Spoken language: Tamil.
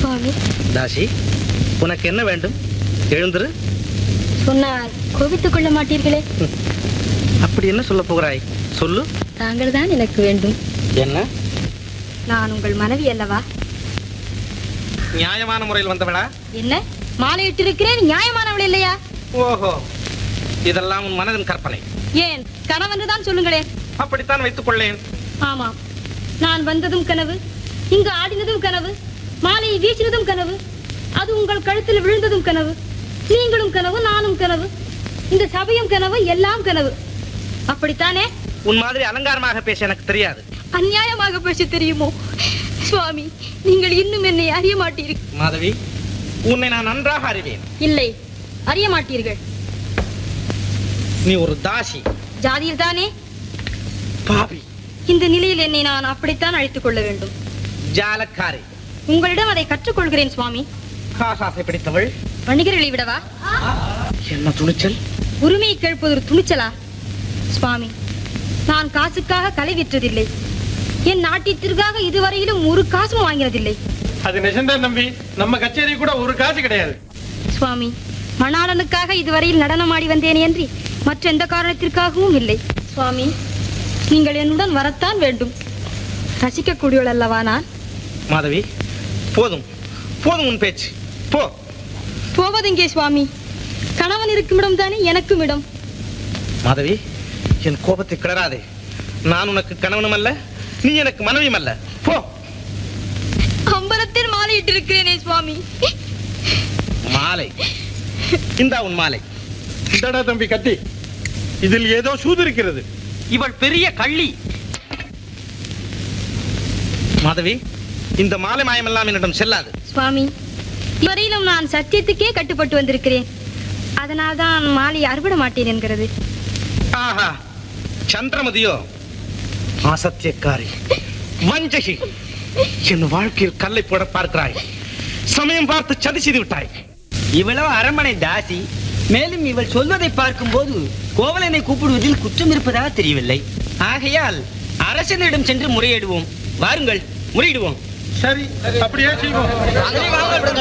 சுவாமி தாசி உனக்கு என்ன வேண்டும் எழுந்துரு சொன்னால் கோபித்துக் கொள்ள மாட்டீர்களே அப்படி என்ன சொல்ல போகிறாய் சொல்லு தாங்கள் தான் எனக்கு வேண்டும் என்ன நான் உங்கள் மனைவி அல்லவா நியாயமான முறையில் வந்தவளா என்ன மாலையிட்டிருக்கிறேன் நியாயமானவள் இல்லையா ஓஹோ இதெல்லாம் உன் மனதின் கற்பனை ஏன் கனவென்று தான் சொல்லுங்களேன் அப்படித்தான் வைத்துக் கொள்ளேன் ஆமாம் நான் வந்ததும் கனவு இங்கு ஆடினதும் கனவு மாலையை வீசினதும் கனவு அது உங்கள் கழுத்தில் விழுந்ததும் கனவு நீங்களும் கனவு நானும் கனவு இந்த சபையும் கனவு எல்லாம் கனவு அப்படித்தானே உன் மாதிரி அலங்காரமாக பேச எனக்கு தெரியாது அநியாயமாக பேச தெரியுமோ சுவாமி நீங்கள் இன்னும் என்னை அறிய மாட்டீர்கள் மாதவி உன்னை நான் நன்றாக அறிவேன் இல்லை அறிய மாட்டீர்கள் நீ ஒரு தாசி ஜாதியில் தானே பாவி இந்த நிலையில் என்னை நான் அப்படித்தான் அழைத்துக் கொள்ள வேண்டும் ஜாலக்காரி உங்களிடம் அதை கற்றுக்கொள்கிறேன் சுவாமி காசாசை பிடித்தவள் வணிகர்களை விடவா என்ன துணிச்சல் உரிமையை கேட்பது ஒரு துணிச்சலா சுவாமி நான் காசுக்காக கலை விற்றதில்லை என் நாட்டிற்காக இதுவரையிலும் ஒரு காசும் வாங்கினதில்லை அது நிஜம்தான் நம்பி நம்ம கச்சேரி கூட ஒரு காசு கிடையாது சுவாமி மணாளனுக்காக இதுவரையில் நடனமாடி வந்தேனே அன்றி மற்ற எந்த காரணத்திற்காகவும் இல்லை சுவாமி நீங்கள் என்னுடன் வரத்தான் வேண்டும் ரசிக்கக்கூடியவள் அல்லவா நான் மாதவி போதும் போதும் உன் பேச்சு போ போவதெங்கே சுவாமி கணவன் இருக்கும் இடம் தானே எனக்கும் இடம் மாதவி என் கோபத்தை கிளறாதே நான் உனக்கு கணவனும் அல்ல நீ எனக்கு மனைவியும் அல்ல போ அம்பலத்தில் மாலையிட்டிருக்கிறேனே சுவாமி மாலை இந்தா உன் மாலை இந்தடா தம்பி கத்தி இதில் ஏதோ சூது இருக்கிறது இவள் பெரிய கள்ளி மாதவி இந்த மாலை மாயமெல்லாம் என்னிடம் செல்லாது சுவாமி இதுவரையிலும் நான் சத்தியத்துக்கே கட்டுப்பட்டு வந்திருக்கிறேன் அதனால் தான் மாலை அறுபட மாட்டேன் என்கிறது ஆஹா சந்திரமதியோ அசத்தியக்காரி வஞ்சகி என் வாழ்க்கையில் கல்லை போட பார்க்கிறாய் சமயம் பார்த்து சதி செய்து விட்டாய் இவ்வளவு அரண்மனை தாசி மேலும் இவள் சொல்வதை பார்க்கும்போது கோவலனை கூப்பிடுவதில் குற்றம் இருப்பதாக தெரியவில்லை ஆகையால் அரசனிடம் சென்று முறையிடுவோம் வாருங்கள் முறையிடுவோம் சரி அப்படியே செய்வோம் வாருங்கள்